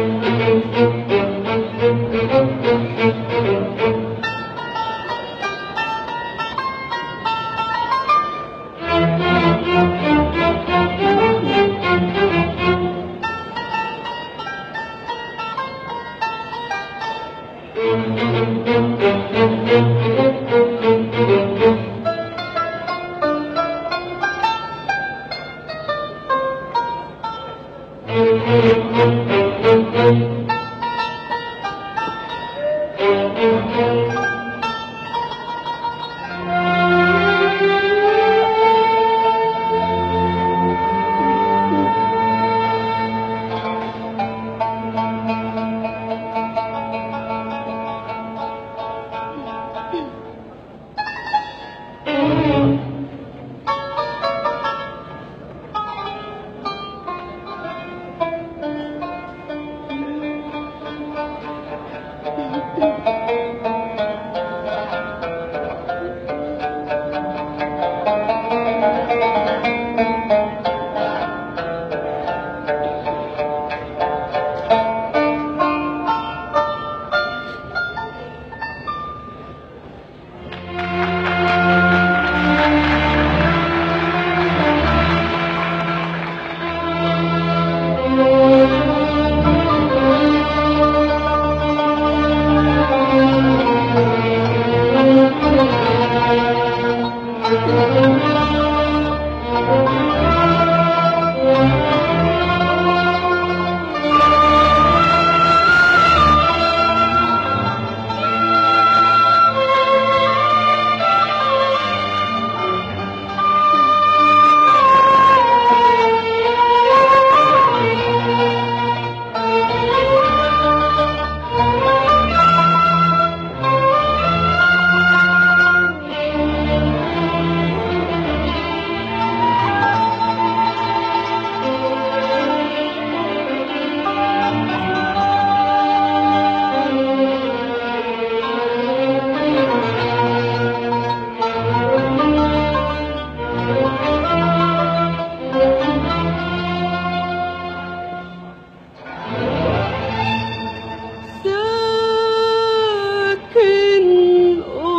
ساكن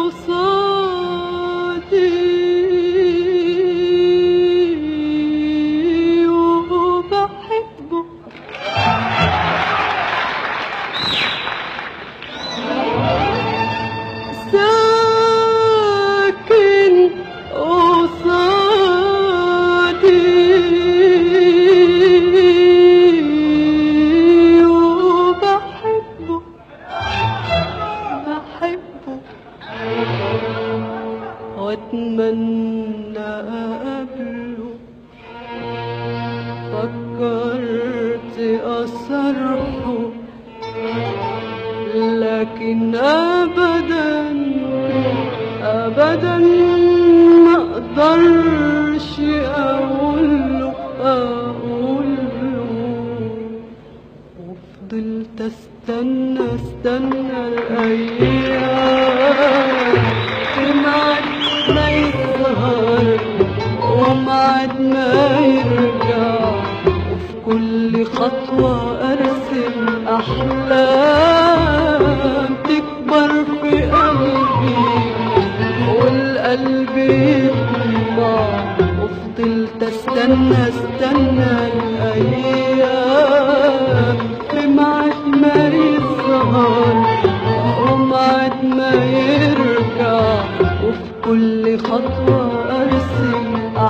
قصادي وبحبه ساكن قصادي وبحبه بحبه واتمنى اقابله فكرت اصرحه لكن ابدا ابدا ما اقدرش اقوله اقوله وفضلت استنى استنى الايام ومعد ما يظهر ومعد ما يرجع وفي كل خطوة ارسم احلام تكبر في قلبي والقلب يطمع وفضلت استنى استنى الايام بمعد ما يظهر ومعد ما يرجع وفي كل خطوة ارسم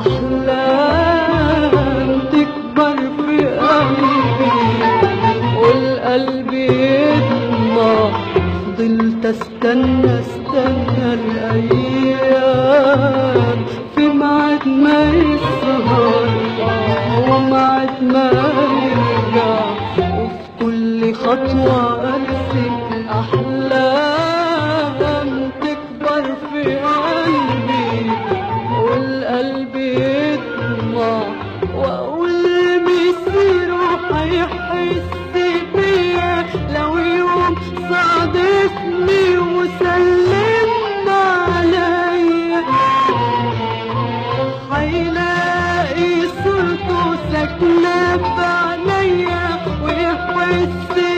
احلام تكبر في قلبي والقلب يدمع فضلت استنى استنى الايام في ميعاد ما يسهر وميعاد ما يرجع وفي كل خطوة ارسم احلام تكبر في قلبي والقلب يدمع واقول مسير هيحس بيا لو يوم صادفني وسلم عليا هيلاقي صورته ساكنة في عينيا ويحس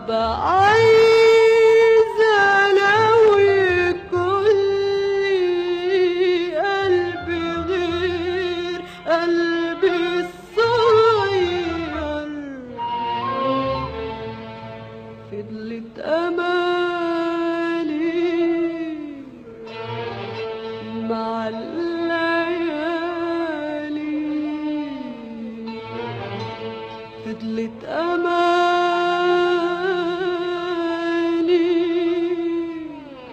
ابقى عايزة لو يكون لي قلبي غير قلبي الصغير فضلت امالي مع الليالي فضلت امالي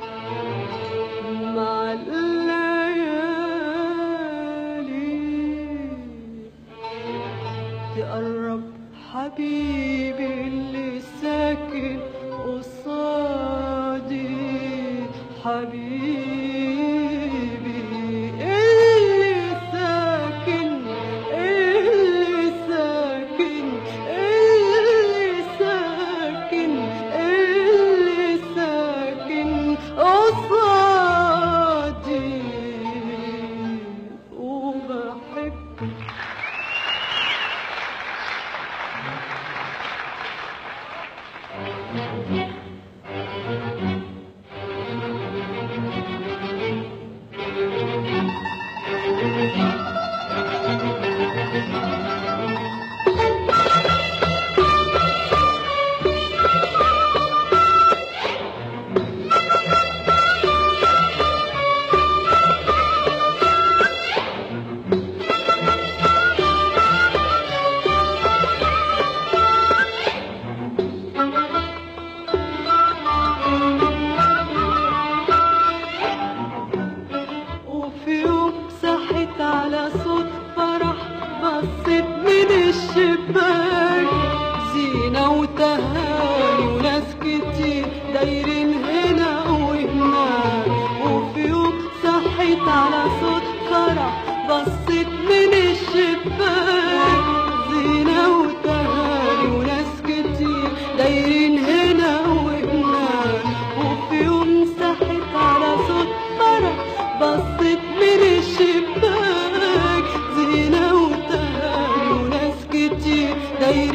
مع الليالي تقرب حبيبي اللي ساكن قصادي حبيبي اللي ساكن اللي ساكن اللي ساكن اللي ساكن قصادي وبحبك وفي يوم صحيت على صوت فرح بصيت من الشباك زينة وتهاني وناس كتير دايرين هنا وهناك وفي يوم صحيت على صوت فرح بصيت من الشباك زينة وتهاني وناس كتير دايرين هنا وهناك وفي يوم صحيت على صوت فرح بصيت من الشباك زينة وتهاني وناس كتير دايرين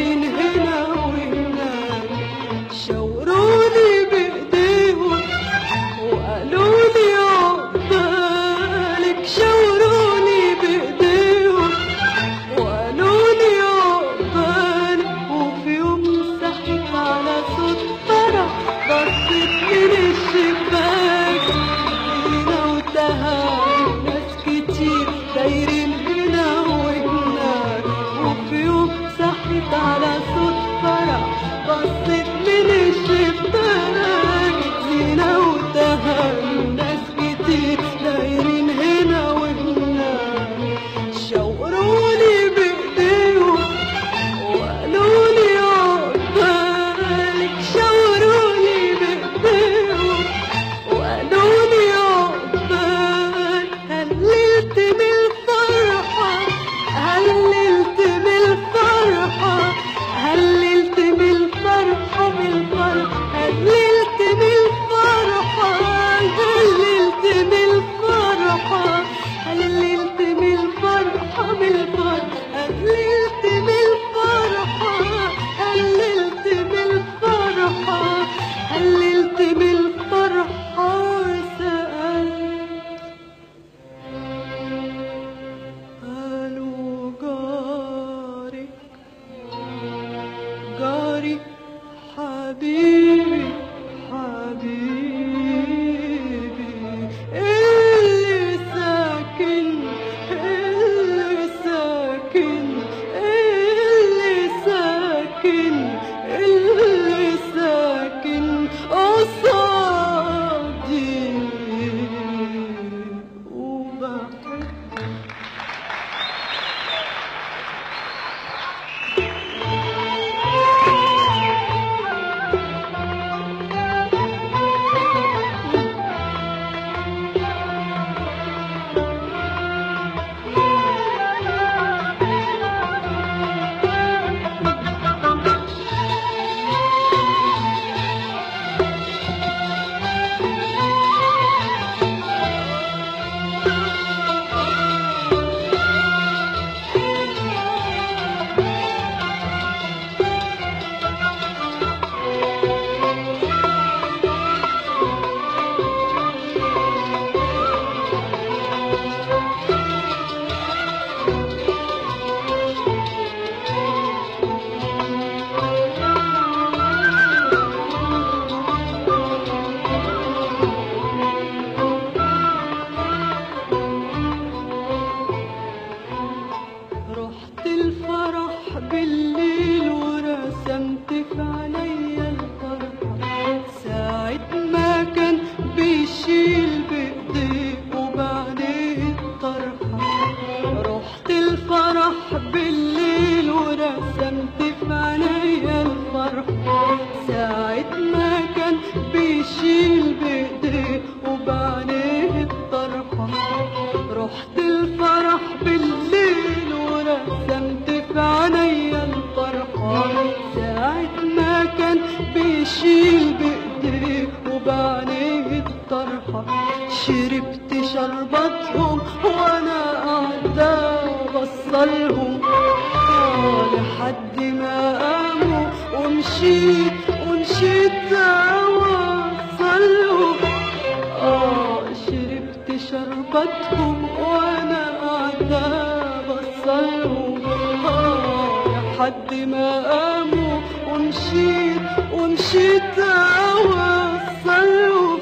رحت الفرح بالليل ورسمت في عينيا الفرحة ساعة ما كان بيشيل بإيديه وبعديه الطرحة رحت الفرح بالليل ورسمت في عينيا الفرحة ساعة ما كان بيشيل بإيديه وبعديه الطرحة رحت الفرح بالليل ورسمت في عينيا الفرحة ساعة ما كان بيشيل بإيديه وبعينيه الطرحة شربت شربتهم وأنا قاعدة بصلهم آه لحد ما قاموا ومشيت ومشيت أوصلهم آه شربت شربتهم وأنا قاعدة بصلهم آه لحد ما قاموا ومشيت ومشيت أوصلهم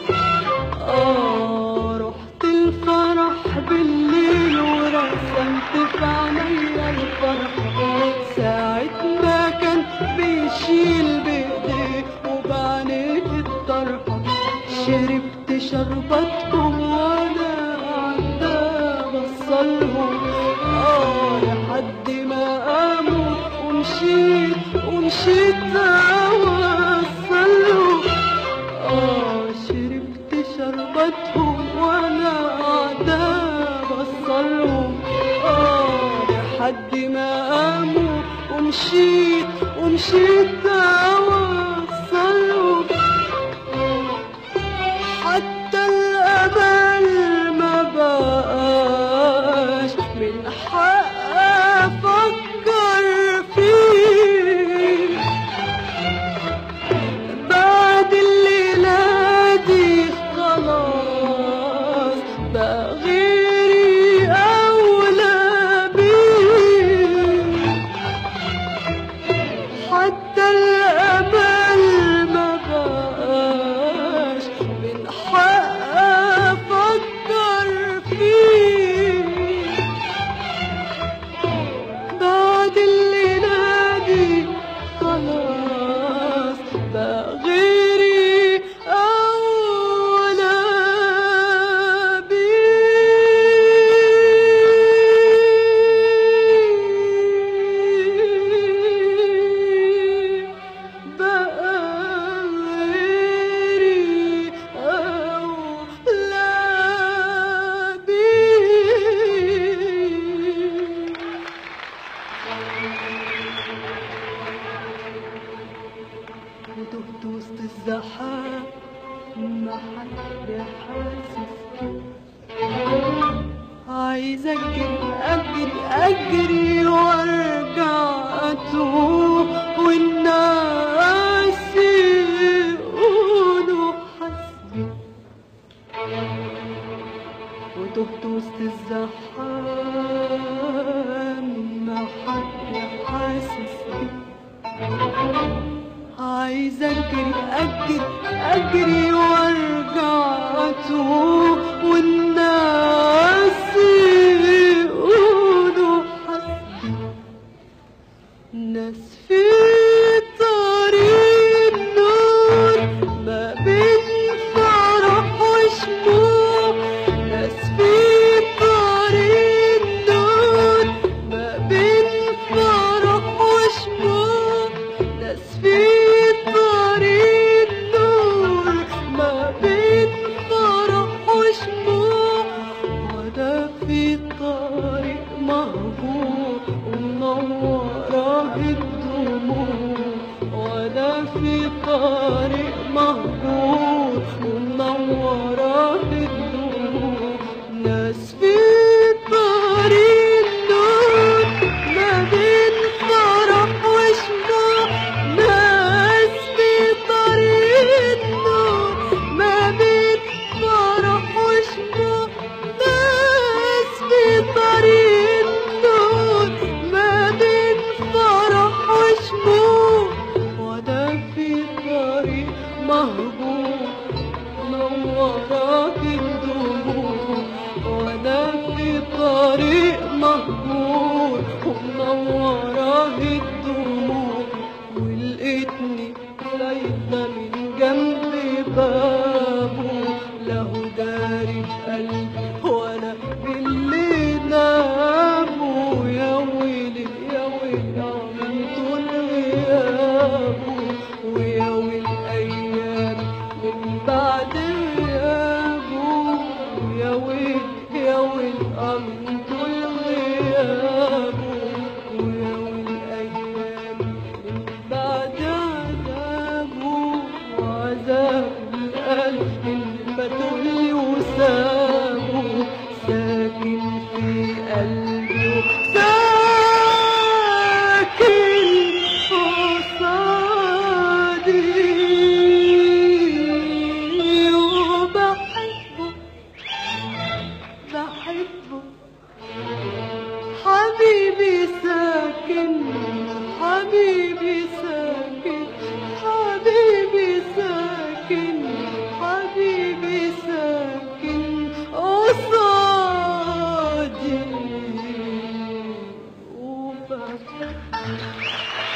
آه رحت الفرح بالليل ورسمت في عينيا الفرحة ساعة ما كان بيشيل بإيديه وبعينيه الطرحة شربت شربتهم وأنا قاعدة بصلهم آه لحد ما قاموا ومشيت ومشيت أوصلهم آه شربت شربتهم وأنا قاعدة بصلهم آه لحد ما قاموا ومشيت ومشيت أوصلهم حتى الأمل ما بقاش من حق أفكر فيه بعد الليلة دي خلاص بقى غيري أولى بيه حتى الأمل ما بقاش من حق أفكر فيه بعد الليلة دي خلاص بقى غيري أولى بيه بقى غيري أولى بيه وتهت وسط الزحام ما حد حاسس عايزة أجري أجري أجري وأرجع أتوه والناس يقولوا حسبي وتهت وسط الزحام ما حد حاسس بي عايزة أجري أجري أجري وأرجع أتوه والناس يقولوا حسبي ناس في طريق النور ما بين فرح وشموع ناس في طريق النور ما بين فرح وشموع ناس في طريق النور ما بين فرح وشموع وده في طريق مهجور ومنورة الدموع وده في طريق مهجور ومنورة الدموع ناس في طريق النور ما بين فرح وشموع ناس في طريق النور ما بين فرح وشموع ناس في طريق النور ما بين فرح وشموع وده في طريق مهجور الدموع ولقيتني فايتة من جنب بابه له داري في قلبي وانا باللي نامه يا ويلي يا ويلي من طول غيابه ويا ويل ايام من بعد غيابه يا ويل يا ويل آه من طول غيابه ويا ويل ايام من بعد عذابه وعذاب القلب اللي فتولي وسابه ساكن في قلبي وساكن قصادي وبحبه بحبه حبيبي ساكن حبيبي ساكن حبيبي ساكن حبيبي ساكن قصادي وبحبه